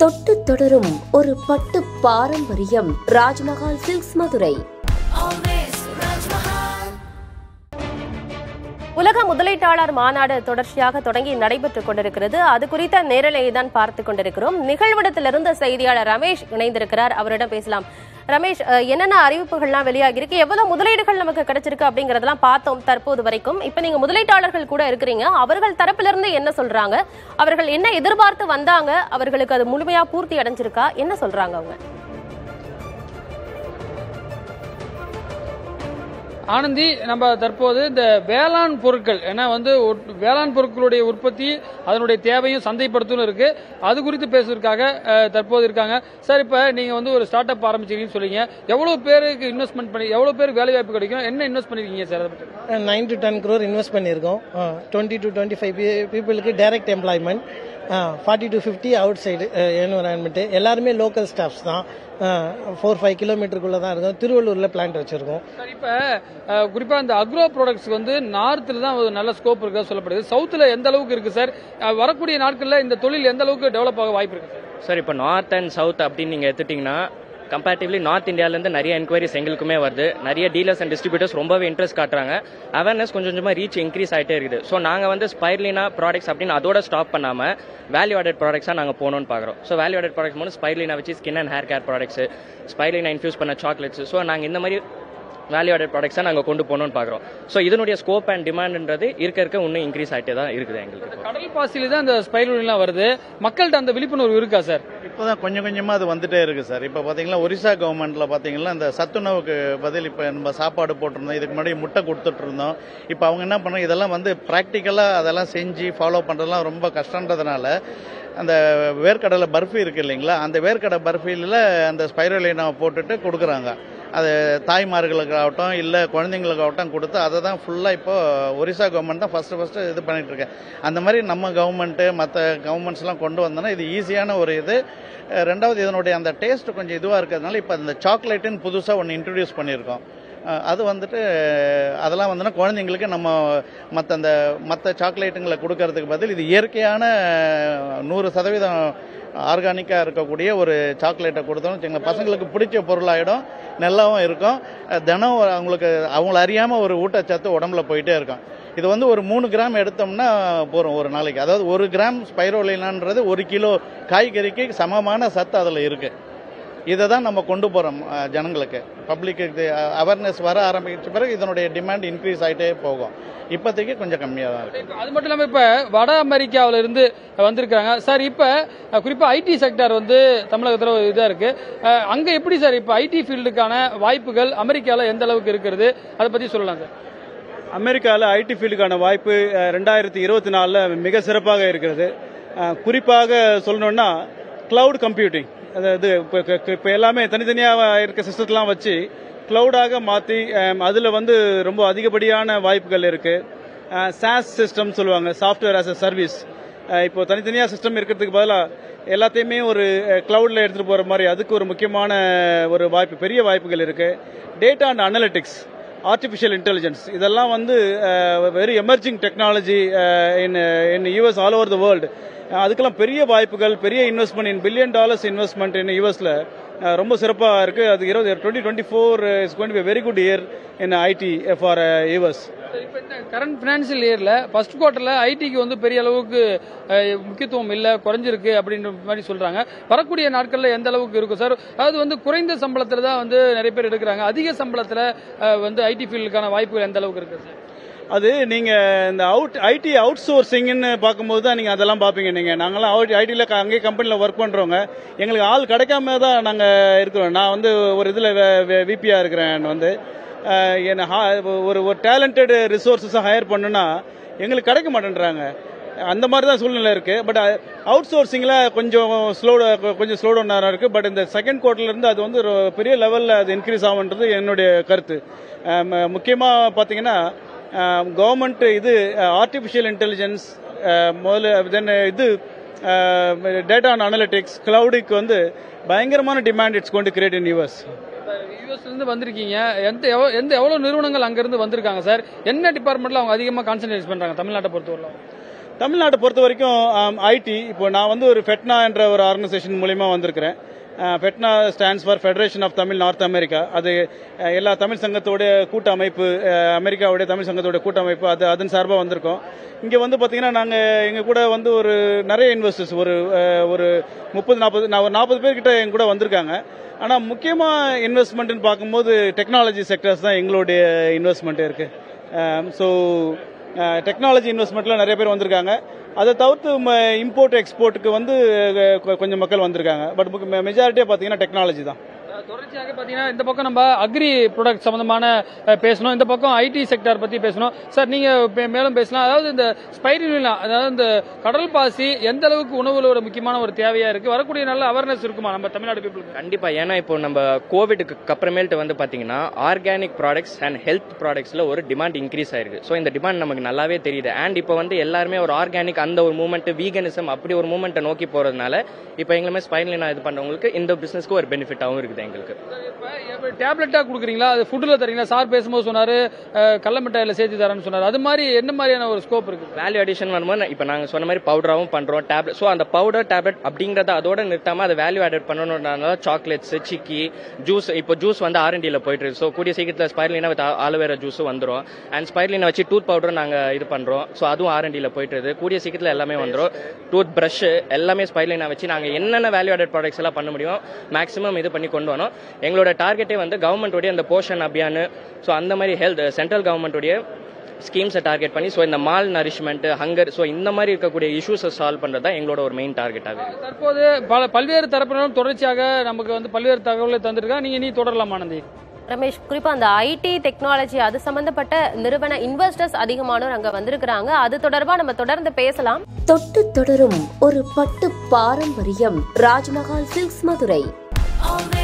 தொட்டு தொடரும் ஒரு பட்டு பாரம்பரியம் ராஜ்மஹால் சில்க்ஸ் மதுரை உலக முதலீட்டாளர் மாநாடு தொடர்ச்சியாக தொடங்கி நடைபெற்றுக் கொண்டிருக்கிறது அது குறித்த நேரலையை தான் பார்த்துக் கொண்டிருக்கிறோம் நிகழ்விடத்திலிருந்து செய்தியாளர் ரமேஷ் இணைந்திருக்கிறார் அவரிடம் பேசலாம் ரமேஷ் அஹ், என்னென்ன அறிவிப்புகள்லாம் வெளியாகி இருக்கு எவ்வளவு முதலீடுகள் நமக்கு கிடைச்சிருக்கு அப்படிங்கறதெல்லாம் பார்த்தோம் தற்போது வரைக்கும் இப்ப நீங்க முதலீட்டாளர்கள் கூட இருக்கிறீங்க அவர்கள் தரப்பிலிருந்து என்ன சொல்றாங்க அவர்கள் என்ன எதிர்பார்த்து வந்தாங்க அவர்களுக்கு அது முழுமையா பூர்த்தி அடைஞ்சிருக்கா என்ன சொல்றாங்க அவங்க ஆனந்தி நம்ம தற்போது இந்த வேளாண் பொருட்கள் ஏன்னா வந்து உட்- வேளாண் பொருட்களுடைய உற்பத்தி அதனுடைய தேவையும் சந்தைப்படுத்தலும் இருக்கு அது குறித்து பேசுவதற்காக அஹ், தற்போது இருக்காங்க சார் இப்ப நீங்க வந்து ஒரு ஸ்டார்ட் அப் ஆரம்பிச்சிருக்கீங்கன்னு சொல்றீங்க எவ்வளவு பேருக்கு இன்வெஸ்ட்மெண்ட் பண்ணி எவ்வளவு பேருக்கு வேலை வாய்ப்பு கிடைக்கும் என்ன இன்வெஸ்ட் பண்ணிருக்கீங்க சார் அதை பற்றி nine to ten crore invest பண்ணியிருக்கோம் டுவெண்ட்டி டு டுவெண்ட்டி ஃபைவ் பீப்புளுக்கு direct employment forty to fifty outside environment எல்லாருமே லோக்கல் ஸ்டாஃப்ஸ் தான் ஃபோர் ஃபைவ் கிலோமீட்டருக்குள்ளே தான் இருக்கும் திருவள்ளூரில் பிளான்ட் வச்சுருக்கோம் சார் இப்ப அஹ், குறிப்பா இந்த அக்ரோ ப்ராடக்ட்ஸ் வந்து நார்த்ல தான் ஒரு நல்ல ஸ்கோப் இருக்கா சொல்லப்படுது சவுத்துல எந்த அளவுக்கு இருக்கு சார் அஹ், வரக்கூடிய நாட்கள்ல இந்த தொழில் எந்த அளவுக்கு டெவலப் ஆக வாய்ப்பு இருக்கு சார் சார் இப்போ நார்த் அண்ட் சவுத் அப்படின்னு நீங்கள் எடுத்துட்டிங்கன்னா கம்பேரிட்டிவ்லி நார்த் இந்தியாவிலேருந்து நிறைய என்கொயரிஸ் எங்களுக்குமே வருது நிறைய டீலர்ஸ் அண்ட் டிஸ்ட்ரிபியூட்டர்ஸ் ரொம்பவே இன்ட்ரெஸ்ட் காட்டுறாங்க அவேர்னஸ் கொஞ்சம் கொஞ்சமாக ரீச் இன்க்ரீஸ் ஆகிட்டே இருக்குது ஸோ நாங்கள் வந்து ஸ்பைர்லினா ப்ராடக்ட்ஸ் அப்படின்னு அதோட ஸ்டாப் பண்ணாமல் வேல்யூ ஆடட் ப்ராடக்ட்ஸாக நாங்கள் போகணும்னு பார்க்குறோம் ஸோ வேல்யூ ஆடட் ப்ராடக்ட்ஸ் மூலம் ஸ்பைர்லினா வச்சு skin and hair care products spirulina infuse பண்ண சாக்லேட்ஸ் ஸோ நாங்கள் இந்த மாதிரி வேல்யூ ஆடட் ப்ராடக்ட்ஸாக நாங்கள் கொண்டு போகணும்னு பார்க்குறோம் ஸோ இதனுடைய ஸ்கோப் அண்ட் டிமாண்ட்ன்றது இருக்க இருக்க இன்னும் இன்க்ரீஸ் ஆகிட்டே தான் இருக்குது எங்களுக்கு இப்போ. கடல் பாசியில தான் இந்த ஸ்பைரல் வருது மக்கள்கிட்ட அந்த விழிப்புணர்வு இருக்கா சார் இப்போதான் கொஞ்சம் கொஞ்சமாக அது வந்துட்டே இருக்கு சார் இப்போ பார்த்தீங்கன்னா ஒரிசா கவர்மெண்ட்ல பார்த்தீங்கன்னா இந்த சத்துணவுக்கு பதில் இப்போ நம்ம சாப்பாடு போட்டிருந்தோம் இதுக்கு முன்னாடி முட்டை கொடுத்துட்டு இருந்தோம் இப்போ அவங்க என்ன பண்ணாங்க இதெல்லாம் வந்து ப்ராக்டிக்கலாக அதெல்லாம் செஞ்சு ஃபாலோ பண்ணுறதுலாம் ரொம்ப கஷ்டன்றதுனால அந்த வேர்க்கடலை பர்ஃபி இருக்கு இல்லைங்களா அந்த வேர்க்கடலை பர்ஃபியில் அந்த ஸ்பைரோலினா போட்டுட்டு கொடுக்குறாங்க அது தாய்மார்களுக்காகட்டும் இல்லை குழந்தைங்களுக்காகட்டும் கொடுத்து அதை தான் ஃபுல்லாக இப்போ ஒரிசா கவர்மெண்ட் தான் ஃபஸ்ட்டு ஃபஸ்ட்டு இது பண்ணிட்டு இருக்கேன் அந்த மாதிரி நம்ம கவர்மெண்ட்டு மற்ற கவர்மெண்ட்ஸ்லாம் கொண்டு வந்தோன்னா இது ஈஸியான ஒரு இது அஹ் ரெண்டாவது இதனுடைய அந்த டேஸ்ட் கொஞ்சம் இதுவாக இருக்கிறதுனால இப்போ அந்த சாக்லேட்டுன்னு புதுசாக ஒன்று இன்ட்ரடியூஸ் பண்ணியிருக்கோம் அஹ் அது வந்துட்டு அதெல்லாம் வந்துன்னா குழந்தைங்களுக்கு நம்ம மற்ற அந்த மற்ற சாக்லேட்டுங்களை கொடுக்கறதுக்கு பதில் இது இயற்கையான நூறு சதவீதம் ஆர்கானிக்காக இருக்கக்கூடிய ஒரு சாக்லேட்டை கொடுத்தோம்னு வச்சுக்கோங்களேன் பசங்களுக்கு பிடிச்ச பொருளாயிடும் நல்லாவும் இருக்கும் அஹ் தினம் அவங்களுக்கு அவங்கள அறியாமல் ஒரு ஊட்டச்சத்து உடம்புல போயிட்டே இருக்கும் இது வந்து ஒரு மூணு கிராம் எடுத்தோம்னா போகிறோம் ஒரு நாளைக்கு அதாவது ஒரு கிராம் ஸ்பைரோலினான்றது ஒரு கிலோ காய்கறிக்கு சமமான சத்து அதில் இருக்குது இதை தான் நம்ம கொண்டு போகிறோம் ஜனங்களுக்கு பப்ளிக்கு அவேர்னஸ் வர ஆரம்பிச்ச பிறகு இதனுடைய டிமாண்ட் இன்க்ரீஸ் ஆகிட்டே போகும் இப்போதைக்கு கொஞ்சம் கம்மியாக தான் இருக்குது இப்ப அது மட்டும் இல்லாம இப்ப வட அமெரிக்காவில இருந்து வந்திருக்காங்க சார் இப்ப அஹ், குறிப்பா ஐடி செக்டர் வந்து தமிழகத்துல ஒரு இதா இருக்கு அஹ், அங்க எப்படி சார் இப்ப ஐடி ஃபீல்டுக்கான வாய்ப்புகள் அமெரிக்கால எந்த அளவுக்கு இருக்கிறது அதை பத்தி சொல்லலாம் சார் அமெரிக்காவில் ஐடி ஃபீல்டுக்கான வாய்ப்பு அஹ், ரெண்டாயிரத்தி இருபத்தி நாலில் மிக சிறப்பாக இருக்கிறது அஹ், குறிப்பாக சொல்லணும்னா கிளவுட் கம்ப்யூட்டிங் அதாவது இப்போ இப்போ எல்லாமே தனித்தனியாக இருக்க சிஸ்டத்தெலாம் வச்சு கிளவுடாக மாற்றி அதில் வந்து ரொம்ப அதிகப்படியான வாய்ப்புகள் இருக்குது சாஸ் சிஸ்டம் சொல்லுவாங்க சாஃப்ட்வேர் ஆஸ் அ சர்வீஸ் இப்போ தனித்தனியாக சிஸ்டம் இருக்கிறதுக்கு பதிலாக எல்லாத்தையுமே ஒரு கிளவுடில் எடுத்துகிட்டு போகிற மாதிரி அதுக்கு ஒரு முக்கியமான ஒரு வாய்ப்பு பெரிய வாய்ப்புகள் இருக்குது data and analytics artificial intelligence இதெல்லாம் வந்து very emerging technology in in US all over the world அதுக்கெல்லாம் பெரிய வாய்ப்புகள் பெரிய investment in billion dollars investment in யூஎஸ்ல ரொம்ப சிறப்பாக இருக்குது அது இருபது twenty twenty four is going be very good year in IT for US இப்ப இந்த கரண்ட் பினான்சியல் இயர்ல ஃபர்ஸ்ட் குவார்டர்ல ஐடிக்கு வந்து பெரிய அளவுக்கு அஹ், முக்கியத்துவம் இல்ல குறைஞ்சிருக்கு அப்படின்ற மாதிரி சொல்றாங்க வரக்கூடிய நாட்கள்ல எந்த அளவுக்கு இருக்கும் சார் அதாவது வந்து குறைந்த சம்பளத்துல தான் வந்து நிறைய பேர் எடுக்கிறாங்க அதிக சம்பளத்துல அஹ், வந்து ஐடி ஃபீல்டுக்கான வாய்ப்புகள் எந்த அளவுக்கு இருக்கு சார் அது நீங்க இந்த அவுட் ஐடி அவுட் சோர்சிங்னு பார்க்கும்போது தான் நீங்க அதெல்லாம் பார்ப்பீங்க நீங்க நாங்களாம் அவுட் ஐடியில் அங்கேயே கம்பெனியில் ஒர்க் பண்றவங்க எங்களுக்கு ஆள் கிடைக்காம தான் நாங்க இருக்கிறோம் நான் வந்து ஒரு இதுல விபியா இருக்கிறேன் வந்து அஹ், என்ன ஹா- ஒரு ஒரு டேலண்டட் ரிசோர்ஸஸை ஹையர் பண்ணுனா எங்களுக்கு கிடைக்க மாட்டேன்றாங்க அந்த மாதிரி தான் சூழ்நிலை இருக்கு பட் அவுட் சோர்சிங்ல கொஞ்சம் ஸ்லோ கொஞ்சம் ஸ்லோ டவுன் இருக்கு பட் இந்த செகண்ட் குவார்டர்ல இருந்து அது வந்து ஒரு பெரிய லெவல்ல அது இன்க்ரீஸ் ஆகுன்றது என்னுடைய கருத்து அஹ், ம- முக்கியமா பாத்தீங்கன்னா கவர்மெண்ட் இது ஆர்டிஃபிஷியல் இன்டெலிஜென்ஸ் முதல்ல தென் இது டேட்டா அண்ட் அனலிட்டிக்ஸ் கிளவுடுக்கு வந்து பயங்கரமான டிமாண்ட் இட்ஸ் கொண்டு கிரியேட் இன் யூஎஸ் யூஎஸ்ல இருந்து வந்திருக்கீங்க எந்த எவ்வளவு எந்த எவ்வளவு நிறுவனங்கள் அங்க இருந்து வந்திருக்காங்க சார் என்ன டிபார்ட்மெண்ட்ல அவங்க அதிகமா கான்சென்ட்ரேட் பண்றாங்க தமிழ்நாட்டை பொறுத்தவரை தமிழ்நாட்டை பொறுத்த வரைக்கும் ஐடி இப்போ நான் வந்து ஒரு ஃபெட்னா என்ற ஒரு ஆர்கனைசேஷன் மூலியமா வந்திருக்கிறேன் FeTNA stands for federation of Tamil North America அது அஹ், எல்லா தமிழ் சங்கத்தோட கூட்டமைப்பு அஹ், அமெரிக்காவுடைய தமிழ் சங்கத்தோட கூட்டமைப்பு அது அதன் சார்பாக வந்திருக்கோம் இங்கே வந்து பார்த்தீங்கன்னா நாங்கள் எங்கள் கூட வந்து ஒரு நிறைய இன்வெஸ்டர்ஸ் ஒரு அஹ், ஒரு முப்பது நாற்பது நான் ஒரு நாற்பது பேர் கிட்ட எங்க கூட வந்திருக்காங்க ஆனால் முக்கியமாக இன்வெஸ்ட்மெண்ட்னு பார்க்கும்போது டெக்னாலஜி செக்டர்ஸ் தான் எங்களுடைய இன்வெஸ்ட்மெண்ட் இருக்கு ஸோ டெக்னாலஜி இன்வெஸ்ட்மெண்ட்ல நிறைய பேர் வந்திருக்காங்க அதை தவிர்த்து இம்போர்ட் எக்ஸ்போர்ட்டுக்கு வந்து அஹ், கொ- கொஞ்சம் மக்கள் வந்திருக்காங்க பட் மெஜாரிட்டியாக பார்த்தீங்கன்னா டெக்னாலஜி தான் தொடர்ச்சியாக பார்த்தீங்கன்னா இந்த பக்கம் நம்ம அக்ரி ப்ராடக்ட் சம்பந்தமான அஹ், பேசணும் இந்த பக்கம் ஐடி செக்டார் பத்தி பேசணும் சார் நீங்க பே- மேலும் பேசலாம் அதாவது இந்த ஸ்பைரினா அதாவது இந்த கடல் பாசி எந்த அளவுக்கு உணவுல ஒரு முக்கியமான ஒரு தேவையா இருக்கு வரக்கூடிய நல்ல அவேர்னஸ் இருக்குமா நம்ம தமிழ்நாடு பீப்புளுக்கு கண்டிப்பா ஏன்னா இப்போ நம்ம கோவிடுக்கு அப்புறமேல்ட்டு வந்து பாத்தீங்கன்னா ஆர்கானிக் ப்ராடக்ட்ஸ் அண்ட் ஹெல்த் ப்ராடக்ட்ஸ்ல ஒரு டிமாண்ட் இன்க்ரீஸ் ஆயிருக்கு ஸோ இந்த டிமாண்ட் நமக்கு நல்லாவே தெரியுது அண்ட் இப்போ வந்து எல்லாருமே ஒரு ஆர்கானிக் அந்த ஒரு மூமெண்ட் வீகனிசம் அப்படி ஒரு மூமெண்ட்டை நோக்கி போறதுனால இப்போ எங்களுமே ஸ்பைன்லினா இது பண்றவங்களுக்கு இந்த பிசினஸ்க்கு ஒரு பெனிஃபிட்டாகவும் இருக்குது எங்களுக்கு இப்ப டேப்லெட்டா கொடுக்குறீங்களா அது ஃபுட்ல தரீங்களா சார் பேசும்போது சொன்னாரு அஹ், கடல மிட்டாயில சேர்த்து தரேன்னு சொன்னாரு அது மாதிரி என்ன மாதிரியான ஒரு ஸ்கோப் இருக்கு வேல்யூ அடிஷன் வரும்போது இப்போ நாங்கள் சொன்ன மாதிரி பவுடராகவும் பண்ணுறோம் டேப்லெட் ஸோ அந்த பவுடர் டேப்லெட் அப்படிங்கிறத அதோட நிறுத்தாம அதை வேல்யூ ஆடட் பண்ணணுன்றதுனால சாக்லேட்ஸ் சிக்கி ஜூஸ் இப்போ ஜூஸ் வந்து ஆர்என்டியில் போயிட்டு இருக்கு ஸோ கூடிய சீக்கிரத்தில் ஸ்பைர்லினா வித் ஆலோவேரா ஜூஸும் வந்துடும் அண்ட் ஸ்பைர்லினை வச்சு டூத் பவுடர் நாங்கள் இது பண்ணுறோம் ஸோ அதுவும் ஆர்என்டியில் போயிட்டு இருக்கு கூடிய சீக்கிரத்தில் எல்லாமே வந்துடும் டூத் ப்ரஷ் எல்லாமே ஸ்பைர்லினா வச்சு நாங்கள் என்னென்ன வேல்யூ ஆடட் ப்ராடக்ட்ஸ் எல்லாம் பண்ண முடியும் மேக்ஸிமம் இது பண்ணி கொண்டு வரோம் எங்களோட டார்கெட்டே வந்து கவர்மெண்ட்டோடைய அந்த போஷன் அபியான் ஸோ அந்த மாதிரி ஹெல்த் சென்ட்ரல் கவர்மெண்ட்டுடைய ஸ்கீம்ஸை டார்கெட் பண்ணி ஸோ இந்த மால் நரிஷ்மெண்ட் ஹங்கர் ஸோ இந்த மாதிரி இருக்கக்கூடிய இஷ்யூஸை சால்வ் பண்ணுறது தான் எங்களோட ஒரு மெயின் டார்கெட்டாக இருக்கு தற்போது பல பல்வேறு தரப்பினரும் தொடர்ச்சியாக நமக்கு வந்து பல்வேறு தகவலை தந்திருக்காங்க நீங்க நீ தொடரலாம் ஆனந்தி ரமேஷ் குறிப்பா அந்த ஐடி டெக்னாலஜி அது சம்பந்தப்பட்ட நிறுவன இன்வெஸ்டர்ஸ் அதிகமானோர் அங்க வந்திருக்கிறாங்க அது தொடர்பா நம்ம தொடர்ந்து பேசலாம் தொட்டு தொடரும் ஒரு பட்டு பாரம்பரியம் ராஜ்மஹால் சில்க்ஸ் மதுரை Always